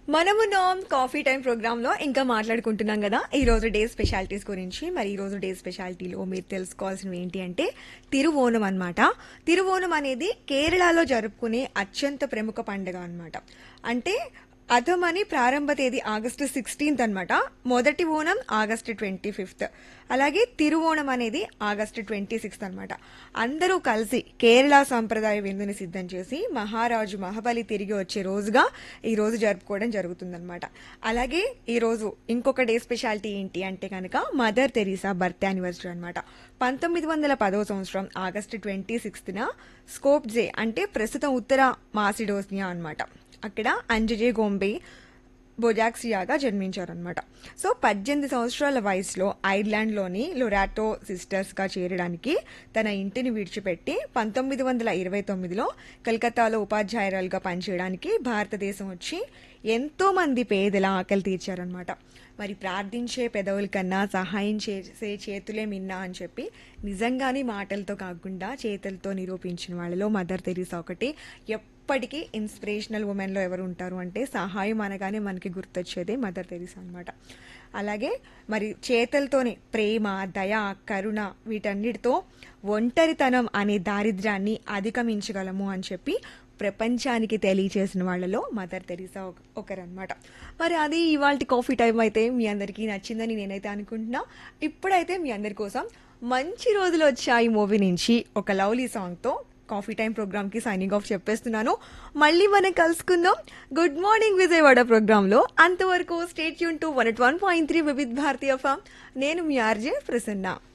మనము నామ్ coffee time programme లో ఇంకా మాట్లాడుకుంటున్నాం కదా ఈ రోజు డే స్పెషాలిటీస్ గురించి మరి ఈ రోజు డే స్పెషాలిటీలో మీరు తెలుసుకోవాల్సినవి ఏంటి అంటే తిరువోణం అన్నమాట తిరువోణం అనేది కేరళలో జరుపుకునే అత్యంత ప్రముఖ పండుగ అన్నమాట అంటే అధమని ప్రారంభ తేదీ ఆగస్టు సిక్స్టీన్త్ అనమాట మొదటి ఓణం ఆగస్టు ట్వంటీ ఫిఫ్త్ అలాగే తిరువోణం అనేది ఆగస్టు ట్వంటీ సిక్స్త్ అనమాట అందరూ కలిసి కేరళ సాంప్రదాయ విందుని సిద్ధం చేసి మహారాజు మహాబలి తిరిగి వచ్చే రోజుగా ఈ రోజు జరుపుకోవడం జరుగుతుందన్నమాట అలాగే ఈ రోజు ఇంకొక డే స్పెషాలిటీ ఏంటి అంటే కనుక మదర్ తెరీసా బర్త్ యానివర్సరీ అనమాట పంతొమ్మిది వందల పదో సంవత్సరం ఆగస్టు ట్వంటీ సిక్స్త్న స్కోప్ జే అంటే ప్రస్తుతం ఉత్తర మాసిడోస్నియా అన్నమాట అక్కడ అంజజే గోంబే బొజాక్సియాగా జన్మించారనమాట సో పద్దెనిమిది సంవత్సరాల వయసులో ఐర్లాండ్లోని లొరాటో సిస్టర్స్గా చేరడానికి తన ఇంటిని విడిచిపెట్టి పంతొమ్మిది వందల ఇరవై తొమ్మిదిలో కలకత్తాలో ఉపాధ్యాయురాలుగా పనిచేయడానికి భారతదేశం వచ్చి ఎంతో మంది పేదల ఆకలి తీర్చారనమాట మరి ప్రార్థించే పెదవుల కన్నా సహాయం చేసే చేతులే మిన్నా అని చెప్పి నిజంగానే మాటలతో కాకుండా చేతులతో నిరూపించిన వాళ్ళలో మదర్ తెరీసా ఒకటి ఎప్పటికీ ఇన్స్పిరేషనల్ ఉమెన్లో ఎవరు ఉంటారు అంటే సహాయం అనగానే మనకి గుర్తొచ్చేదే మదర్ తెరీసా అనమాట అలాగే మరి చేతలతోనే ప్రేమ దయ కరుణ వీటన్నిటితో ఒంటరితనం అనే దారిద్ర్యాన్ని అధిగమించగలము అని చెప్పి ప్రపంచానికి తెలియచేసిన వాళ్ళలో మదర్ తెరీసా ఒక- ఒకరన్నమాట మరి అది ఇవాళ కాఫీ టైం అయితే మీ అందరికీ నచ్చిందని నేనైతే అనుకుంటున్నా ఇప్పుడైతే మీ అందరి కోసం మంచి రోజులు వచ్చాయి మూవీ నుంచి ఒక లవ్లీ సాంగ్తో కాఫీ టైం ప్రోగ్రామ్కి సైనింగ్ ఆఫ్ చెప్పేస్తున్నాను మళ్ళీ మనం కలుసుకుందాం గుడ్ మార్నింగ్ విజయవాడ ప్రోగ్రాంలో అంతవరకు స్టేట్ యూన్ to one one point three Vividh Bharati FM నేను మీ ఆర్జే ప్రసన్న